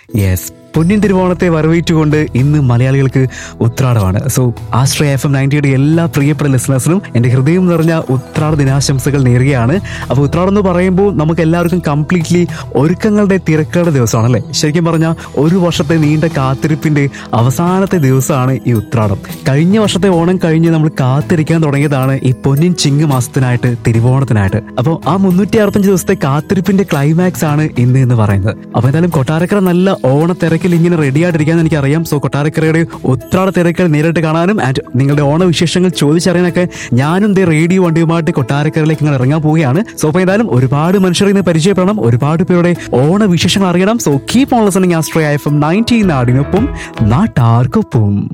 yes പൊന്നിൻ തിരുവോണത്തെ വരവേറ്റുകൊണ്ട് ഇന്ന് മലയാളികൾക്ക് ഉത്രാടമാണ് സോ ആശ്രയ എഫ് എം നയൻറ്റിയുടെ എല്ലാ പ്രിയപ്പെട്ട ലിസണേഴ്സിനും എൻ്റെ ഹൃദയം നിറഞ്ഞ ഉത്രാട ദിനാശംസകൾ നേരുകയാണ് അപ്പോൾ ഉത്രാടം എന്ന് പറയുമ്പോൾ നമുക്ക് എല്ലാവർക്കും കംപ്ലീറ്റ്ലി ഒരുക്കങ്ങളുടെ തിരക്കുകളുടെ ദിവസമാണല്ലേ ശരിക്കും പറഞ്ഞാൽ ഒരു വർഷത്തെ നീണ്ട കാത്തിരിപ്പിന്റെ അവസാനത്തെ ദിവസമാണ് ഈ ഉത്രാടം കഴിഞ്ഞ വർഷത്തെ ഓണം കഴിഞ്ഞ് നമ്മൾ കാത്തിരിക്കാൻ തുടങ്ങിയതാണ് ഈ പൊന്നിൻ ചിങ്ങ് മാസത്തിനായിട്ട് തിരുവോണത്തിനായിട്ട് അപ്പോൾ ആ മുന്നൂറ്റി അറുപത്തഞ്ച് ദിവസത്തെ കാത്തിരിപ്പിന്റെ ക്ലൈമാക്സ് ആണ് ഇന്ന് എന്ന് പറയുന്നത് അപ്പോൾ എന്തായാലും കൊട്ടാരക്കര നല്ല ഓണത്തിരക്കിൽ ഇങ്ങനെ റെഡി ആയിട്ടിരിക്കാന്ന് എനിക്കറിയാം സോ കൊട്ടാരക്കരയുടെ ഉത്രാട തിരക്കുകൾ നേരിട്ട് കാണാനും ആൻഡ് നിങ്ങളുടെ ഓണവിശേഷങ്ങൾ ചോദിച്ചറിയാനൊക്കെ ഞാനും ദേ റേഡിയോ വണ്ടിയുമായിട്ട് കൊട്ടാരക്കരയിലേക്ക് ഇങ്ങനെ ഇറങ്ങാൻ പോവുകയാണ് സോ അപ്പോൾ ഏതായാലും ഒരുപാട് മനുഷ്യരെ ഇന്ന് പരിചയപ്പെടണം ഒരുപാട് പേരുടെ ഓണവിശേഷങ്ങൾ അറിയണം so keep on listening Ashraya F M nineteen നാടിനൊപ്പം നാട്ടാർക്കൊപ്പം